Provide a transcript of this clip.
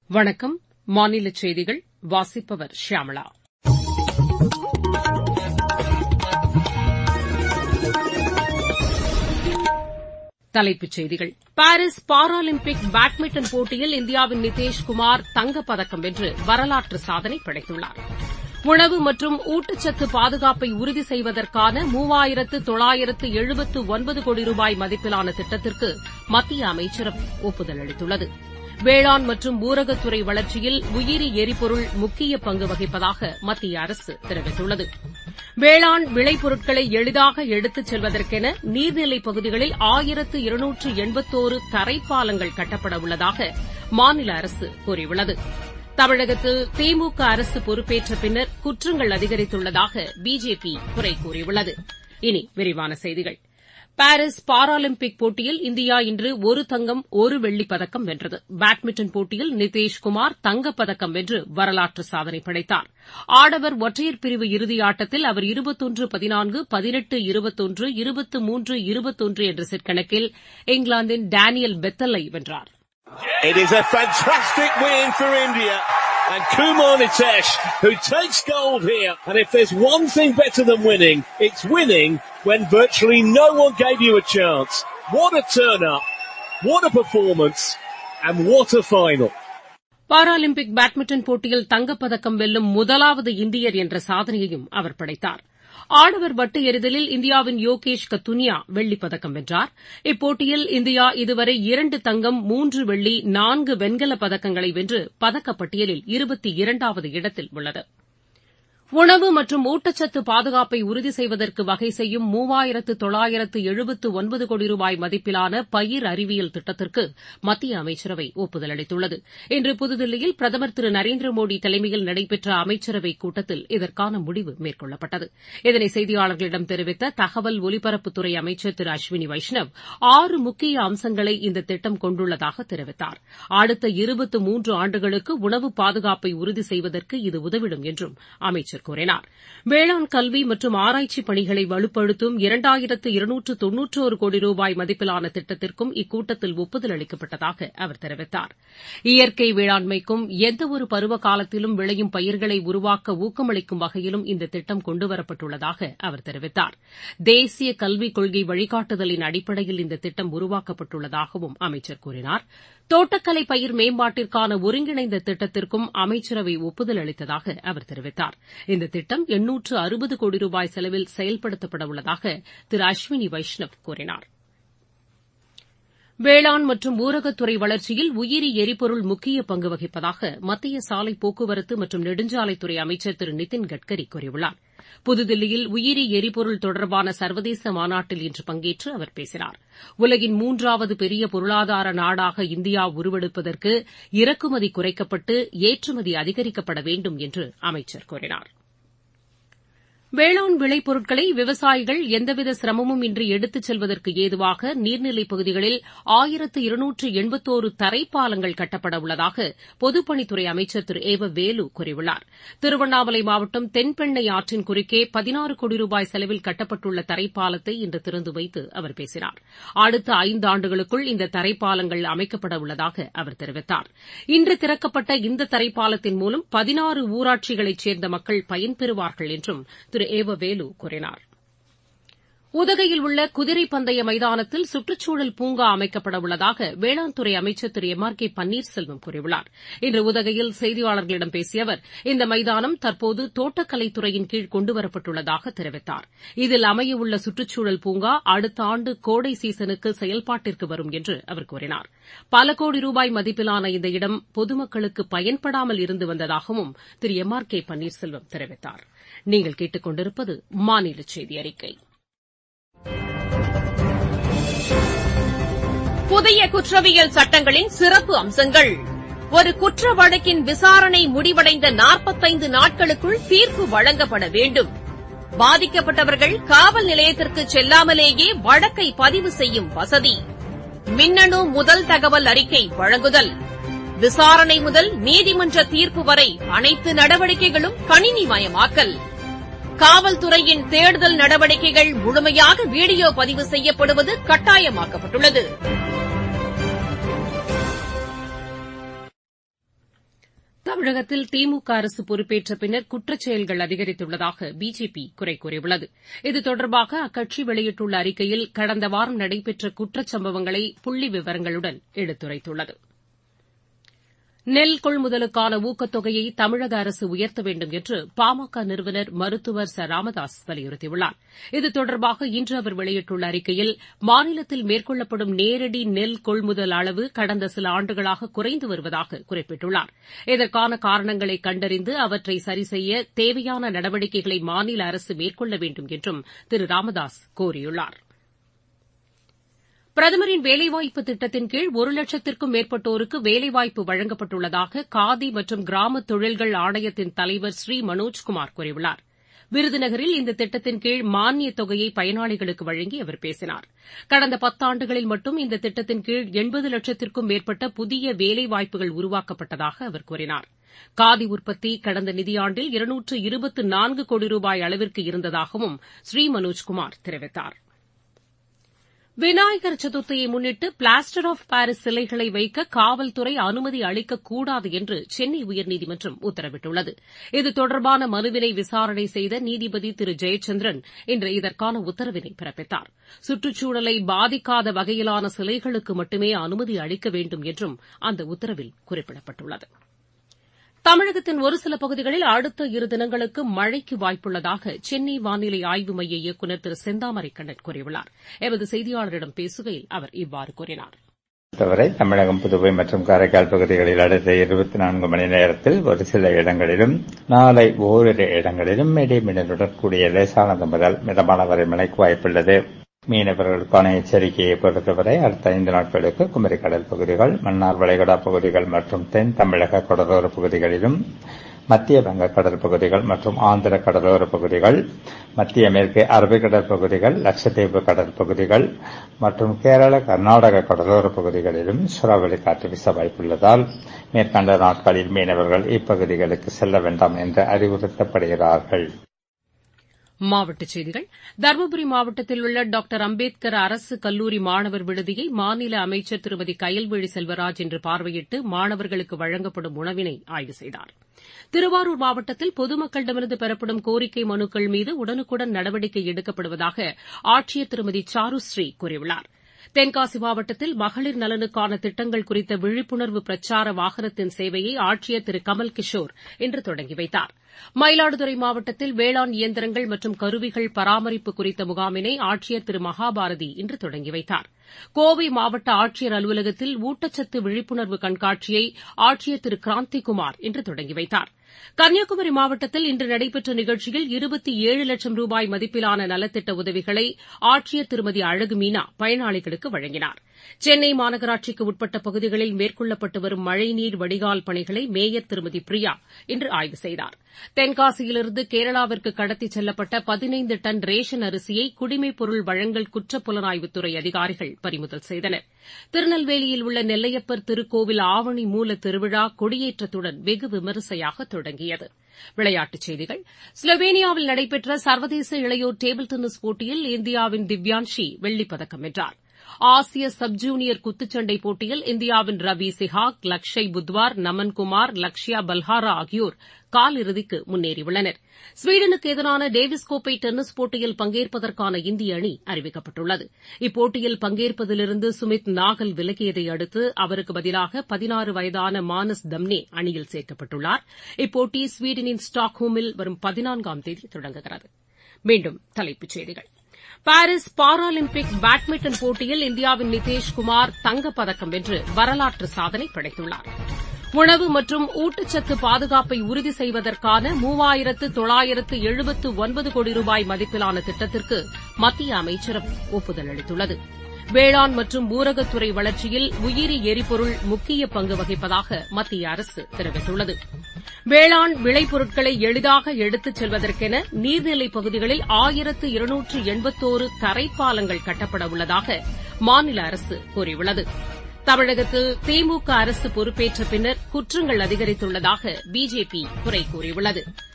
வணக்கம் மாநிலச் செய்திகள் வாசிப்பவர் ஷியாமளா தலைப்புச் செய்திகள் பாரீஸ் பாராலிம்பிக் பேட்மிண்டன் போட்டியில் இந்தியாவின் நிதேஷ் குமார் தங்கப்பதக்கம் வென்று வரலாற்று சாதனை படைத்துள்ளார் உணவு மற்றும் ஊட்டச்சத்து பாதுகாப்பை உறுதி செய்வதற்கான மூவாயிரத்து தொள்ளாயிரத்து எழுபத்து ஒன்பது கோடி ரூபாய் மதிப்பிலான திட்டத்திற்கு மத்திய அமைச்சரவை ஒப்புதல் அளித்துள்ளது வேளாண் மற்றும் ஊரகத்துறை வளர்ச்சியில் உயிரி எரிபொருள் முக்கிய பங்கு வகிப்பதாக மத்திய அரசு தெரிவித்துள்ளது வேளாண் விளைபொருட்களை எளிதாக எடுத்துச் செல்வதற்கென நீர்நிலைப் பகுதிகளில் ஆயிரத்து இருநூற்று எண்பத்தோரு தரைப்பாலங்கள் கட்டப்பட உள்ளதாக மாநில அரசு கூறியுள்ளது தமிழகத்தில் திமுக அரசு பொறுப்பேற்ற பின்னர் குற்றங்கள் அதிகரித்துள்ளதாக பிஜேபி குறை கூறியுள்ளது இனி விரிவான செய்திகள் பாரீஸ் பாராலிம்பிக் போட்டியில் இந்தியா இன்று ஒரு தங்கம் ஒரு வெள்ளிப் பதக்கம் வென்றது பேட்மிண்டன் போட்டியில் நிதேஷ் குமார் தங்கப்பதக்கம் வென்று வரலாற்று சாதனை படைத்தார் ஆடவர் ஒற்றையர் பிரிவு இறுதியாட்டத்தில் அவர் இருபத்தொன்று பதினான்கு பதினெட்டு இருபத்தொன்று இருபத்து மூன்று இருபத்தொன்று என்ற செட் கணக்கில் இங்கிலாந்தின் டேனியல் பெத்தலை வென்றார் It is a fantastic win for India. And Kumar Nitesh, who takes gold here. And if there's one thing better than winning, it's winning when virtually no one gave you a chance. What a turn up. What a performance. And what a final. Paralympic badminton போட்டியில் தங்கப்பதக்கம் வெல்லும் முதலாவது இந்தியர் என்ற சாதனையையும் அவர் படைத்தார் ஆடவர் வட்டு எறிதலில் இந்தியாவின் யோகேஷ் கத்துனியா வெள்ளிப் பதக்கம் வென்றார் இப்போட்டியில் இந்தியா இதுவரை இரண்டு தங்கம் மூன்று வெள்ளி நான்கு வெண்கலப் பதக்கங்களை வென்று பதக்கப்பட்டியலில் இருபத்தி இரண்டாவது இடத்தில் உள்ளது உணவு மற்றும் ஊட்டச்சத்து பாதுகாப்பை உறுதி செய்வதற்கு வகை செய்யும் மூவாயிரத்து தொள்ளாயிரத்து எழுபத்து ஒன்பது கோடி ரூபாய் மதிப்பிலான பயிர் அறிவியல் திட்டத்திற்கு மத்திய அமைச்சரவை ஒப்புதல் அளித்துள்ளது இன்று புதுதில்லியில் பிரதமர் திரு நரேந்திர மோடி தலைமையில் நடைபெற்ற அமைச்சரவைக் கூட்டத்தில் இதற்கான முடிவு மேற்கொள்ளப்பட்டது இதனை செய்தியாளர்களிடம் தெரிவித்த தகவல் ஒலிபரப்புத்துறை அமைச்சர் திரு அஸ்வினி வைஷ்ணவ் ஆறு முக்கிய அம்சங்களை இந்த திட்டம் கொண்டுள்ளதாக தெரிவித்தார் அடுத்த இருபத்து மூன்று ஆண்டுகளுக்கு உணவு பாதுகாப்பை உறுதி செய்வதற்கு இது உதவிடும் என்றும் அமைச்சர் அமைச்சர் கூறினார் வேளாண் கல்வி மற்றும் ஆராய்ச்சிப் பணிகளை வலுப்படுத்தும் இரண்டாயிரத்து இருநூற்று தொன்னூற்றோரு கோடி ரூபாய் மதிப்பிலான திட்டத்திற்கும் இக்கூட்டத்தில் ஒப்புதல் அளிக்கப்பட்டதாக அவர் தெரிவித்தார் இயற்கை வேளாண்மைக்கும் எந்தவொரு பருவ காலத்திலும் விளையும் பயிர்களை உருவாக்க ஊக்கமளிக்கும் வகையிலும் இந்த திட்டம் கொண்டுவரப்பட்டுள்ளதாக அவர் தெரிவித்தார் தேசிய கல்விக் கொள்கை வழிகாட்டுதலின் அடிப்படையில் இந்த திட்டம் உருவாக்கப்பட்டுள்ளதாகவும் அமைச்சர் கூறினார் தோட்டக்கலை பயிர் மேம்பாட்டிற்கான ஒருங்கிணைந்த திட்டத்திற்கும் அமைச்சரவை ஒப்புதல் அளித்ததாக அவர் தெரிவித்தார் இந்த திட்டம் எண்ணூற்று அறுபது கோடி ரூபாய் செலவில் செயல்படுத்தப்பட உள்ளதாக திரு அஸ்வினி வைஷ்ணவ் கூறினார் வேளாண் மற்றும் ஊரகத்துறை வளர்ச்சியில் உயிரி எரிபொருள் முக்கிய பங்கு வகிப்பதாக மத்திய சாலை போக்குவரத்து மற்றும் நெடுஞ்சாலைத்துறை அமைச்சர் திரு நிதின் கட்கரி கூறியுள்ளார் புதுதில்லியில் உயிரி எரிபொருள் தொடர்பான சர்வதேச மாநாட்டில் இன்று பங்கேற்று அவர் பேசினார் உலகின் மூன்றாவது பெரிய பொருளாதார நாடாக இந்தியா உருவெடுப்பதற்கு இறக்குமதி குறைக்கப்பட்டு ஏற்றுமதி அதிகரிக்கப்பட வேண்டும் என்று அமைச்சர் கூறினார் வேளாண் விளைபொருட்களை விவசாயிகள் எந்தவித சிரமமும் இன்றி எடுத்துச் செல்வதற்கு ஏதுவாக நீர்நிலைப் பகுதிகளில் ஆயிரத்து இருநூற்று எண்பத்தோரு தரைப்பாலங்கள் கட்டப்பட உள்ளதாக பொதுப்பணித்துறை அமைச்சர் திரு ஏவ வேலு கூறியுள்ளார் திருவண்ணாமலை மாவட்டம் தென்பெண்ணை ஆற்றின் குறுக்கே பதினாறு கோடி ரூபாய் செலவில் கட்டப்பட்டுள்ள தரைப்பாலத்தை இன்று திறந்து வைத்து அவர் பேசினார் அடுத்த ஐந்தாண்டுகளுக்குள் இந்த தரைப்பாலங்கள் அமைக்கப்பட உள்ளதாக அவர் தெரிவித்தார் இன்று திறக்கப்பட்ட இந்த தரைப்பாலத்தின் மூலம் பதினாறு ஊராட்சிகளைச் சேர்ந்த மக்கள் பயன்பெறுவார்கள் என்றும் திரு ஏவ வேலு கூறினார் உதகையில் உள்ள குதிரை பந்தய மைதானத்தில் சுற்றுச்சூழல் பூங்கா அமைக்கப்பட உள்ளதாக வேளாண் துறை அமைச்சர் Thiru M R K Panneerselvam கூறியுள்ளார் இன்று உதகையில் செய்தியாளர்களிடம் பேசிய அவர் இந்த மைதானம் தற்போது தோட்டக்கலைத்துறையின் கீழ் கொண்டுவரப்பட்டுள்ளதாக தெரிவித்தார் இதில் அமையவுள்ள சுற்றுச்சூழல் பூங்கா அடுத்த ஆண்டு கோடை சீசனுக்கு செயல்பாட்டிற்கு வரும் என்று அவர் கூறினார் பல கோடி ரூபாய் மதிப்பிலான இந்த இடம் பொதுமக்களுக்கு பயன்படாமல் இருந்து வந்ததாகவும் Thiru M R K Panneerselvam தெரிவித்தார் நீங்கள் கேட்டுக் கொண்டிருப்பது மாநில செய்தி அறிக்கை புதிய குற்றவியல் சட்டங்களின் சிறப்பு அம்சங்கள் ஒரு குற்ற வழக்கின் விசாரணை முடிவடைந்த நாற்பத்தைந்து நாட்களுக்குள் தீர்ப்பு வழங்கப்பட வேண்டும் பாதிக்கப்பட்டவர்கள் காவல் நிலையத்திற்கு செல்லாமலேயே வழக்கை பதிவு செய்யும் வசதி மின்னணு முதல் தகவல் அறிக்கை வழங்குதல் விசாரணை முதல் நீதிமன்ற தீர்ப்பு வரை அனைத்து நடவடிக்கைகளும் கணினிமயமாக்கல் காவல்துறையின் தேடுதல் நடவடிக்கைகள் முழுமையாக வீடியோ பதிவு செய்யப்படுவது கட்டாயமாக்கப்பட்டுள்ளது தமிழகத்தில் திமுக அரசு பொறுப்பேற்ற பின்னர் குற்றச் செயல்கள் அதிகரித்துள்ளதாக பிஜேபி குறை கூறியுள்ளது இது தொடர்பாக அக்கட்சி வெளியிட்டுள்ள அறிக்கையில் கடந்த வாரம் நடைபெற்ற குற்றச் சம்பவங்களை புள்ளி விவரங்களுடன் எடுத்துரைத்துள்ளது நெல் கொள்முதலுக்கான ஊக்கத்தொகையை தமிழக அரசு உயர்த்த வேண்டும் என்று பாமக நிறுவனர் மருத்துவர் ச ராமதாஸ் வலியுறுத்தியுள்ளார் இது தொடர்பாக இன்று அவர் வெளியிட்டுள்ள அறிக்கையில் மாநிலத்தில் மேற்கொள்ளப்படும் நேரடி நெல் கொள்முதல் அளவு கடந்த சில ஆண்டுகளாக குறைந்து வருவதாக குறிப்பிட்டுள்ளார் இதற்கான காரணங்களை கண்டறிந்து அவற்றை சரிசெய்ய தேவையான நடவடிக்கைகளை மாநில அரசு மேற்கொள்ள வேண்டும் என்றும் திரு ராமதாஸ் கோரியுள்ளாா் பிரதமரின் வேலைவாய்ப்பு திட்டத்தின் கீழ் ஒரு லட்சத்திற்கும் மேற்பட்டோருக்கு வேலைவாய்ப்பு வழங்கப்பட்டுள்ளதாக காதி மற்றும் கிராம தொழில்கள் ஆணையத்தின் தலைவர் ஸ்ரீ மனோஜ்குமார் கூறியுள்ளார் விருதுநகரில் இந்த திட்டத்தின் கீழ் மானியத் தொகையை பயனாளிகளுக்கு வழங்கி அவர் பேசினார் கடந்த பத்தாண்டுகளில் மட்டும் இந்த திட்டத்தின் கீழ் எண்பது லட்சத்திற்கும் மேற்பட்ட புதிய வேலைவாய்ப்புகள் உருவாக்கப்பட்டதாக அவர் கூறினார் காதி உற்பத்தி கடந்த நிதியாண்டில் இருநூற்று இருபத்து நான்கு கோடி ரூபாய் அளவிற்கு இருந்ததாகவும் ஸ்ரீ மனோஜ்குமார் தெரிவித்தாா் விநாயகர் சதுர்த்தியை முன்னிட்டு பிளாஸ்டர் ஆஃப் பாரிஸ் சிலைகளை வைக்க காவல்துறை அனுமதி அளிக்கக்கூடாது என்று சென்னை உயர்நீதிமன்றம் உத்தரவிட்டுள்ளது இது தொடர்பான மனுவினை விசாரணை செய்த நீதிபதி திரு ஜெயச்சந்திரன் இன்று இதற்கான உத்தரவினை பிறப்பித்தார் சுற்றுச்சூழலை பாதிக்காத வகையிலான சிலைகளுக்கு மட்டுமே அனுமதி அளிக்க வேண்டும் என்றும் அந்த உத்தரவில் குறிப்பிடப்பட்டுள்ளது தமிழகத்தின் ஒரு சில பகுதிகளில் அடுத்த இரு தினங்களுக்கு மழைக்கு வாய்ப்புள்ளதாக சென்னை வானிலை ஆய்வு மைய இயக்குநர் திரு செந்தாமரை கண்ணன் கூறியுள்ளார் எமது செய்தியாளரிடம் பேசுகையில் அவர் இவ்வாறு கூறினார் பொறுத்தவரை தமிழகம் புதுவை மற்றும் காரைக்கால் பகுதிகளில் அடுத்த இருபத்தி நான்கு மணி நேரத்தில் ஒரு சில இடங்களிலும் நாளை ஓரிரு இடங்களிலும் இடிமின்னலுடன் கூடிய லேசானது முதல் மிதமான வரை மழைக்கு வாய்ப்புள்ளது மீனவர்களுக்கான எச்சரிக்கையை பொறுத்தவரை அடுத்த ஐந்து நாட்களுக்கு குமரி கடல் பகுதிகள் மன்னார் வளைகுடா பகுதிகள் மற்றும் தென் தமிழக கடலோர பகுதிகளிலும் மத்திய வங்க கடல் பகுதிகள் மற்றும் ஆந்திர கடலோர பகுதிகள் மத்திய மேற்கு அரபிக்கடல் பகுதிகள் லட்சத்தீவு கடல் பகுதிகள் மற்றும் கேரள கர்நாடக கடலோர பகுதிகளிலும் சூறாவளி காற்று வீச வாய்ப்புள்ளதால் மேற்கண்ட நாட்களில் மீனவர்கள் இப்பகுதிகளுக்கு செல்ல வேண்டாம் என்று அறிவுறுத்தப்படுகிறார்கள் மாவட்டச் செய்திகள் தருமபுரி மாவட்டத்தில் உள்ள டாக்டர் அம்பேத்கர் அரசு கல்லூரி மாணவர் விடுதியை மாநில அமைச்சர் திருமதி கயல்விழி செல்வராஜ் இன்று பார்வையிட்டு மாணவர்களுக்கு வழங்கப்படும் உணவினை ஆய்வு செய்தார் திருவாரூர் மாவட்டத்தில் பொதுமக்களிடமிருந்து பெறப்படும் கோரிக்கை மனுக்கள் மீது உடனுக்குடன் நடவடிக்கை எடுக்கப்படுவதாக ஆட்சியர் திருமதி சாருஸ்ரீ கூறியுள்ளார் தென்காசி மாவட்டத்தில் மகளிர் நலனுக்கான திட்டங்கள் குறித்த விழிப்புணர்வு பிரச்சார வாகனத்தின் சேவையை ஆட்சியர் திரு கமல் கிஷோர் இன்று தொடங்கி வைத்தார் மயிலாடுதுறை மாவட்டத்தில் வேளாண் இயந்திரங்கள் மற்றும் கருவிகள் பராமரிப்பு குறித்த முகாமினை ஆட்சியர் திரு மகாபாரதி இன்று தொடங்கி வைத்தார் கோவை மாவட்ட ஆட்சியர் அலுவலகத்தில் ஊட்டச்சத்து விழிப்புணர்வு கண்காட்சியை ஆட்சியர் திரு கிராந்திகுமார் இன்று தொடங்கி வைத்தார் கன்னியாகுமரி மாவட்டத்தில் இன்று நடைபெற்ற நிகழ்ச்சியில் இருபத்தி ஏழு லட்சம் ரூபாய் மதிப்பிலான நலத்திட்ட உதவிகளை ஆட்சியர் திருமதி அழகு மீனா பயனாளிகளுக்கு வழங்கினார் சென்னை மாநகராட்சிக்கு உட்பட்ட பகுதிகளில் மேற்கொள்ளப்பட்டு வரும் மழைநீர் வடிகால் பணிகளை மேயர் திருமதி பிரியா இன்று ஆய்வு செய்தார் தென்காசியிலிருந்து கேரளாவிற்கு கடத்திச் செல்லப்பட்ட பதினைந்து டன் ரேஷன் அரிசியை குடிமைப் பொருள் வழங்கல் குற்றப் புலனாய்வுத்துறை அதிகாரிகள் பறிமுதல் செய்தனர் திருநெல்வேலியில் உள்ள நெல்லையப்பர் திருக்கோவில் ஆவணி மூல திருவிழா கொடியேற்றத்துடன் வெகு விமரிசையாக தொடங்கியது விளையாட்டுச் செய்திகள் ஸ்லோவேனியாவில் நடைபெற்ற சர்வதேச இளையோர் டேபிள் டென்னிஸ் போட்டியில் இந்தியாவின் திவ்யான்ஷி வெள்ளிப் பதக்கம் வென்றார் ஆசிய சப் ஜூனியர் குத்துச்சண்டை போட்டியில் இந்தியாவின் ரவி சிஹாக் லக்ஷய் புத்வார் நமன்குமார் லக்ஷயா பல்ஹாரா ஆகியோர் காலிறுதிக்கு முன்னேறியுள்ளனர் ஸ்வீடனுக்கு எதிரான டேவிஸ் கோப்பை டென்னிஸ் போட்டியில் பங்கேற்பதற்கான இந்திய அணி அறிவிக்கப்பட்டுள்ளது இப்போட்டியில் பங்கேற்பதிலிருந்து சுமித் நாகல் விலகியதை அடுத்து அவருக்கு பதிலாக பதினாறு வயதான மானஸ் தம்னே அணியில் சேர்க்கப்பட்டுள்ளார் இப்போட்டி ஸ்வீடனின் ஸ்டாக்ஹோமில் வரும் பதினான்காம் தேதி தொடங்குகிறது மீண்டும் தலைப்புச் செய்திகள் பாரிஸ் பாராலிம்பிக் பேட்மிண்டன் போட்டியில் இந்தியாவின் நிதேஷ் குமார் தங்கப்பதக்கம் வென்று வரலாற்று சாதனை படைத்துள்ளார் உணவு மற்றும் ஊட்டச்சத்து பாதுகாப்பை உறுதி செய்வதற்கான மூவாயிரத்து தொள்ளாயிரத்து எழுபத்து ஒன்பது கோடி ரூபாய் மதிப்பிலான திட்டத்திற்கு மத்திய அமைச்சரவை ஒப்புதல் அளித்துள்ளது வேளாண் மற்றும் ஊரகத்துறை வளர்ச்சியில் உயிரி எரிபொருள் முக்கிய பங்கு வகிப்பதாக மத்திய அரசு தெரிவித்துள்ளது வேளாண் விளைபொருட்களை எளிதாக எடுத்துச் செல்வதற்கென நீர்நிலைப் பகுதிகளில் ஆயிரத்து இருநூற்று எண்பத்தோரு தரைப்பாலங்கள் கட்டப்பட உள்ளதாக மாநில அரசு கூறியுள்ளது தமிழகத்தில் திமுக அரசு பொறுப்பேற்ற பின்னர் குற்றங்கள் அதிகரித்துள்ளதாக பிஜேபி குறை கூறியுள்ளது